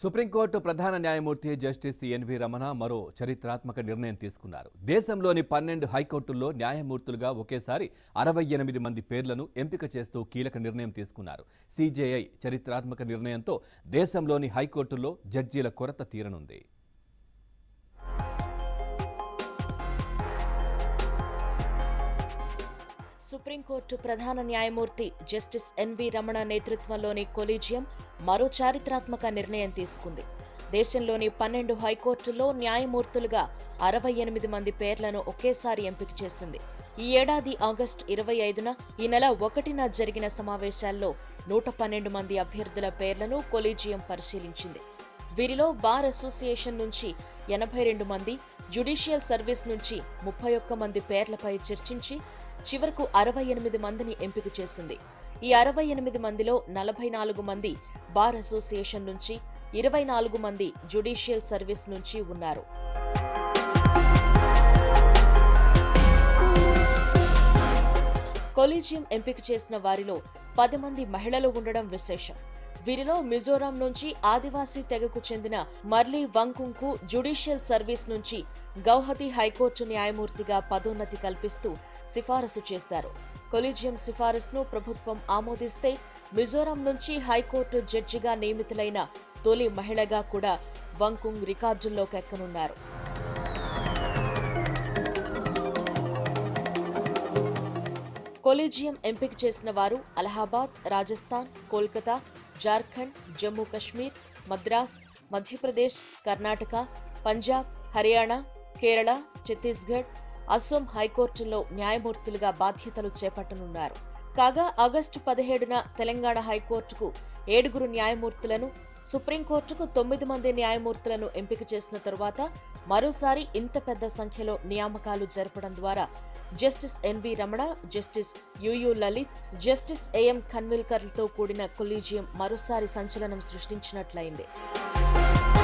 supreme court ప్రధాన న్యాయమూర్తి justice NV Ramana మరో చరిత్రాత్మక నిర్ణయం తీసుకున్నారు దేశంలోని పన్నెండు హైకోర్టుల్లో న్యాయమూర్తులుగా ఒకేసారి అరవై ఎనిమిది మంది పేర్లను ఎంపిక చేస్తూ కీలక నిర్ణయం తీసుకున్నారు సిజేఐ చరిత్రాత్మక నిర్ణయంతో దేశంలోని హైకోర్టుల్లో జడ్జీల కొరత తీరనుంది సుప్రీంకోర్టు ప్రధాన న్యాయమూర్తి జస్టిస్ ఎన్వి రమణ నేతృత్వంలోని కొలీజియం మరో చారిత్రాత్మక నిర్ణయం తీసుకుంది దేశంలోని పన్నెండు హైకోర్టుల్లో న్యాయమూర్తులుగా అరవై ఎనిమిది మంది పేర్లను ఒకేసారి ఎంపిక చేసింది ఈ ఏడాది ఆగస్టు ఇరవై ఐదున ఈ నెల ఒకటిన జరిగిన సమావేశాల్లో నూట పన్నెండు మంది అభ్యర్థుల పేర్లను కొలీజియం పరిశీలించింది వీరిలో బార్ అసోసియేషన్ నుంచి ఎనభై రెండు మంది జ్యుడిషియల్ సర్వీస్ నుంచి ముప్పై ఒక్క మంది పేర్లపై చర్చించి చివరకు అరవై ఎనిమిది మందిని ఎంపిక చేసింది ఈ అరవై ఎనిమిది మందిలో నలభై నాలుగు మంది బార్ అసోసియేషన్ నుంచి ఇరవై నాలుగు మంది జ్యుడిషియల్ సర్వీస్ నుంచి ఉన్నారు కొలీజియం ఎంపిక చేసిన వారిలో పది మంది మహిళలు ఉండడం విశేషం వీరిలో మిజోరాం నుంచి ఆదివాసీ తెగకు చెందిన మర్లీ వంకుంకు జ్యుడిషియల్ సర్వీస్ నుంచి గౌహతి హైకోర్టు న్యాయమూర్తిగా పదోన్నతి కల్పిస్తూ సిఫారసు చేశారు కొలీజియం సిఫారసును ప్రభుత్వం ఆమోదిస్తే మిజోరాం నుంచి హైకోర్టు జడ్జిగా నియమితులైన తొలి మహిళగా కూడా వంకుంగ్ రికార్డుల్లోకి ఎక్కనున్నారు కొలీజియం ఎంపిక చేసిన వారు అలహాబాద్ రాజస్థాన్ కోల్కతా జార్ఖండ్ జమ్మూ కశ్మీర్ మద్రాస్ మధ్యప్రదేశ్ కర్ణాటక పంజాబ్ హర్యానా కేరళ ఛత్తీస్గఢ్ అసోం హైకోర్టుల్లో న్యాయమూర్తులుగా బాధ్యతలు చేపట్టనున్నారు కాగా ఆగస్టు పదిహేడున తెలంగాణ హైకోర్టుకు ఏడుగురు న్యాయమూర్తులను సుప్రీంకోర్టుకు తొమ్మిది మంది న్యాయమూర్తులను ఎంపిక చేసిన తరువాత మరోసారి ఇంత పెద్ద సంఖ్యలో నియామకాలు జరపడం ద్వారా justice NV Ramana justice UU Lalit justice AM ఖన్విల్కర్లతో కూడిన కొలీజియం మరోసారి సంచలనం సృష్టించినట్లయింది